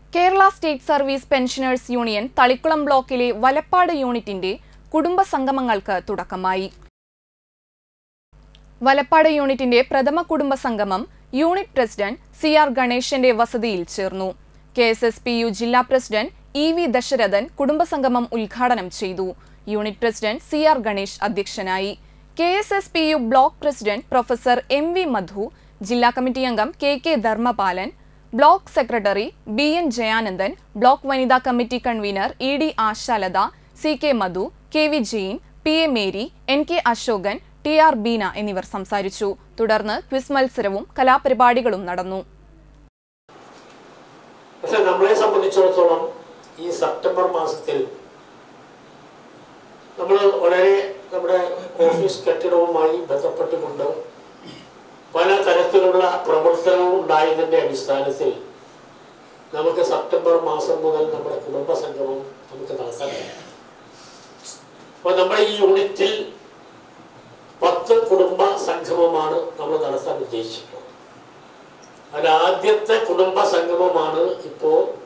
Kerala state service pensioners union Thalikkulam ബ്ലോക്കിലെ വലപ്പാട് യൂണിറ്റിന്റെ കുടുംബ സംഗമങ്ങൾക്ക് തുടക്കമായി വലപ്പാട് യൂണിറ്റിന്റെ പ്രഥമ കുടുംബ സംഗമം യൂണിറ്റ് പ്രസിഡന്റ് സി ആർ ഗണേശന്റെ വസതിയിൽ ചേർന്നു K S S P U ജില്ലാ പ്രസിഡന്റ് ഇ വി ദശരഥൻ കുടുംബസംഗമം ഉദ്ഘാടനം ചെയ്തു unit president C R Ganesh അധ്യക്ഷനായി K S S P U block president professor M V Madhu ജില്ലാ കമ്മിറ്റി അംഗം K K Dharmapalan block secretary B N Jayanandan block വനിതാ committee convener E D Ashalatha C K Madhu K V Jain P A Mary N K Ashokan T R Beena എന്നിവർ സംസാരിച്ചു തുടർന്ന് quiz മത്സരവും കലാപരിപാടികളും നടന്നു പക്ഷെ നമ്മളെ സംബന്ധിച്ചിടത്തോളം ഈ സെപ്റ്റംബർ മാസത്തിൽ നമ്മൾ വളരെ നമ്മുടെ ഓഫീസ് കെട്ടിടവുമായി ബന്ധപ്പെട്ടുകൊണ്ട് പല തരത്തിലുള്ള പ്രവർത്തനവും ഉണ്ടായതിൻ്റെ അടിസ്ഥാനത്തിൽ നമുക്ക് സെപ്റ്റംബർ മാസം മുതൽ നമ്മുടെ കുടുംബ സംഗമം നമുക്ക് നടത്താൻ കഴിയും അപ്പോൾ നമ്മുടെ ഈ യൂണിറ്റിൽ പത്ത് കുടുംബ സംഗമമാണ് നമ്മൾ നടത്താൻ ഉദ്ദേശിച്ചിട്ടുള്ളത് അതിൽ ആദ്യത്തെ കുടുംബ സംഗമമാണ് ഇപ്പോൾ